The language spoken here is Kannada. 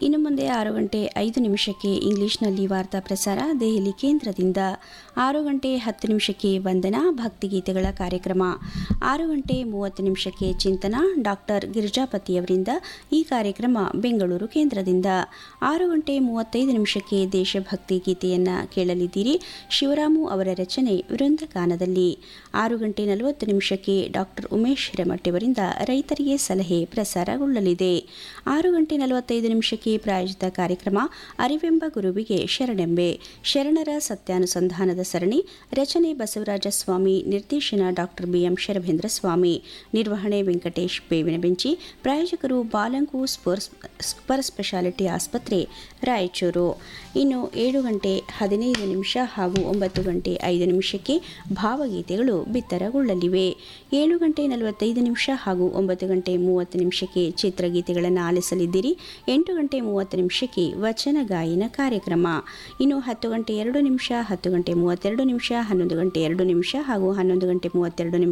ಇನ್ನು ಮುಂದೆ ಆರು ಗಂಟೆ ಐದು ನಿಮಿಷಕ್ಕೆ ಇಂಗ್ಲಿಷ್ನಲ್ಲಿ ವಾರ್ತಾ ಪ್ರಸಾರ ದೆಹಲಿ ಕೇಂದ್ರದಿಂದ ಆರು ಗಂಟೆ ಹತ್ತು ನಿಮಿಷಕ್ಕೆ ವಂದನಾ ಭಕ್ತಿಗೀತೆಗಳ ಕಾರ್ಯಕ್ರಮ ಆರು ಗಂಟೆ ಮೂವತ್ತು ನಿಮಿಷಕ್ಕೆ ಚಿಂತನ ಡಾಕ್ಟರ್ ಗಿರಿಜಾಪತಿಯವರಿಂದ ಈ ಕಾರ್ಯಕ್ರಮ ಬೆಂಗಳೂರು ಕೇಂದ್ರದಿಂದ ಆರು ಗಂಟೆ ಮೂವತ್ತೈದು ನಿಮಿಷಕ್ಕೆ ದೇಶಭಕ್ತಿ ಗೀತೆಯನ್ನು ಕೇಳಲಿದ್ದೀರಿ ಶಿವರಾಮು ಅವರ ರಚನೆ ವೃಂದಗಾನದಲ್ಲಿ ಆರು ಗಂಟೆ ನಲವತ್ತು ನಿಮಿಷಕ್ಕೆ ಡಾಕ್ಟರ್ ಉಮೇಶ್ ಹಿರೇಮಠಯವರಿಂದ ರೈತರಿಗೆ ಸಲಹೆ ಪ್ರಸಾರಗೊಳ್ಳಲಿದೆ ಆರು ಗಂಟೆ ನಲವತ್ತೈದು ನಿಮಿಷಕ್ಕೆ ಪ್ರಾಯೋಜಿತ ಕಾರ್ಯಕ್ರಮ ಅರಿವೆಂಬ ಗುರುವಿಗೆ ಶರಣೆಂಬೆ ಶರಣರ ಸತ್ಯಾನುಸಂಧಾನದ ಸರಣಿ ರಚನೆ ಬಸವರಾಜ ಸ್ವಾಮಿ ನಿರ್ದೇಶನ ಡಾಕ್ಟರ್ ಬಿಎಂ ಶರಭೇಂದ್ರ ಸ್ವಾಮಿ ನಿರ್ವಹಣೆ ವೆಂಕಟೇಶ್ ಬೇವಿನ ಬೆಂಚಿ ಪ್ರಾಯೋಜಕರು ಬಾಲಂಗು ಸ್ಪೋರ್ಸ್ ಸೂಪರ್ ಸ್ಪೆಷಾಲಿಟಿ ಆಸ್ಪತ್ರೆ ರಾಯಚೂರು ಇನ್ನು ಏಳು ಗಂಟೆ ಹದಿನೈದು ನಿಮಿಷ ಹಾಗೂ ಒಂಬತ್ತು ಗಂಟೆ ಐದು ನಿಮಿಷಕ್ಕೆ ಭಾವಗೀತೆಗಳು ಬಿತ್ತರಗೊಳ್ಳಲಿವೆ ಏಳು ಗಂಟೆ ನಲವತ್ತೈದು ನಿಮಿಷ ಹಾಗೂ ಒಂಬತ್ತು ಗಂಟೆ ಮೂವತ್ತು ನಿಮಿಷಕ್ಕೆ ಚಿತ್ರಗೀತೆಗಳನ್ನು ಆಲಿಸಲಿದ್ದೀರಿ ಎಂಟು ಗಂಟೆ ಮೂವತ್ತು ನಿಮಿಷಕ್ಕೆ ವಚನ ಗಾಯನ ಕಾರ್ಯಕ್ರಮ ಇನ್ನು ಹತ್ತು ಗಂಟೆ ಎರಡು ನಿಮಿಷ ಹತ್ತು ಗಂಟೆ ಮೂವತ್ತೆರಡು ನಿಮಿಷ ಹನ್ನೊಂದು ಗಂಟೆ ಎರಡು ನಿಮಿಷ ಹಾಗೂ ಹನ್ನೊಂದು ಗಂಟೆ ಮೂವತ್ತೆರಡು ನಿಮಿಷ